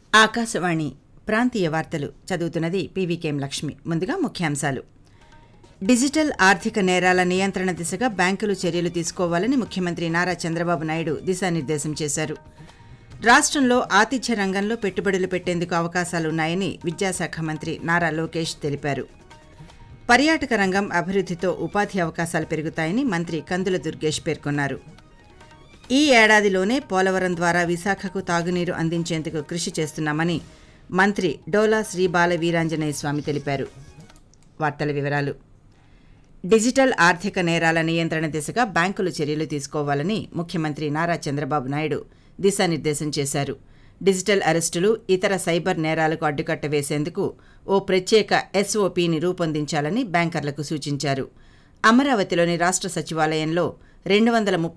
ఆకాశవాణి ప్రాంతీయ వార్తలు చదువుతున్నది పీవీకేం లక్ష్మి ముందుగా ముఖ్యాంశాలు డిజిటల్ ఆర్థిక నేరాల నియంత్రణ దిశగా బ్యాంకులు చర్యలు తీసుకోవాలని ముఖ్యమంత్రి నారా చంద్రబాబు నాయుడు దిశానిర్దేశం చేశారు రాష్ట్రంలో ఆతిథ్య రంగంలో పెట్టుబడులు పెట్టేందుకు అవకాశాలున్నాయని విద్యాశాఖ మంత్రి నారా లోకేష్ తెలిపారు పర్యాటక రంగం అభివృద్ధితో ఉపాధి అవకాశాలు పెరుగుతాయని మంత్రి కందుల దుర్గేష్ పేర్కొన్నారు ఈ ఏడాదిలోనే పోలవరం ద్వారా విశాఖకు తాగునీరు అందించేందుకు కృషి చేస్తున్నామని మంత్రి డోలా శ్రీ బాల వీరాంజనేయ స్వామి తెలిపారు వార్తల వివరాలు డిజిటల్ ఆర్థిక నేరాల నియంత్రణ దిశగా బ్యాంకులు చర్యలు తీసుకోవాలని ముఖ్యమంత్రి నారా చంద్రబాబు నాయుడు దిశానిర్దేశం చేశారు డిజిటల్ అరెస్టులు ఇతర సైబర్ నేరాలకు అడ్డుకట్ట వేసేందుకు ఓ ప్రత్యేక ఎస్ఓపిని రూపొందించాలని బ్యాంకర్లకు సూచించారు అమరావతిలోని రాష్ట్ర సచివాలయంలో రెండు వందల ముప్పై